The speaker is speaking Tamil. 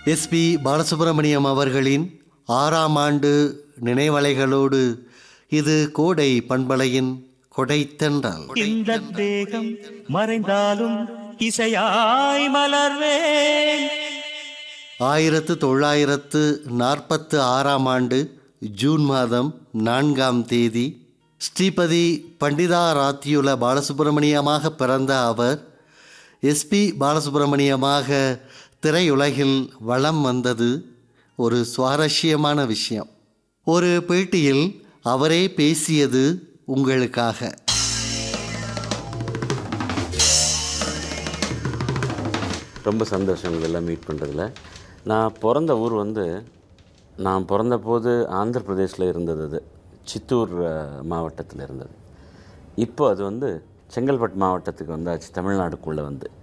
எஸ்பி பாலசுப்ரமணியம் அவர்களின் ஆறாம் ஆண்டு நினைவலைகளோடு இது கோடை பண்பலையின் கொடைத்தென்றல் இந்த தேகம் மறைந்தாலும் இசையாய் மலர்வேன் ஆயிரத்து தொள்ளாயிரத்து நாற்பத்து ஆறாம் ஆண்டு ஜூன் மாதம் நான்காம் தேதி ஸ்ரீபதி பண்டிதாராத்தியுல பாலசுப்ரமணியமாக பிறந்த அவர் எஸ்பி பாலசுப்ரமணியமாக திரையுலகில் வலம் வந்தது ஒரு சுவாரஸ்யமான விஷயம் ஒரு பேட்டியில் அவரே பேசியது உங்களுக்காக ரொம்ப சந்தோஷம் இதெல்லாம் மீட் பண்ணுறதுல நான் பிறந்த ஊர் வந்து நான் பிறந்த போது ஆந்திர பிரதேசில் இருந்தது அது சித்தூர் மாவட்டத்தில் இருந்தது இப்போ அது வந்து செங்கல்பட்டு மாவட்டத்துக்கு வந்தாச்சு தமிழ்நாடுக்குள்ளே வந்து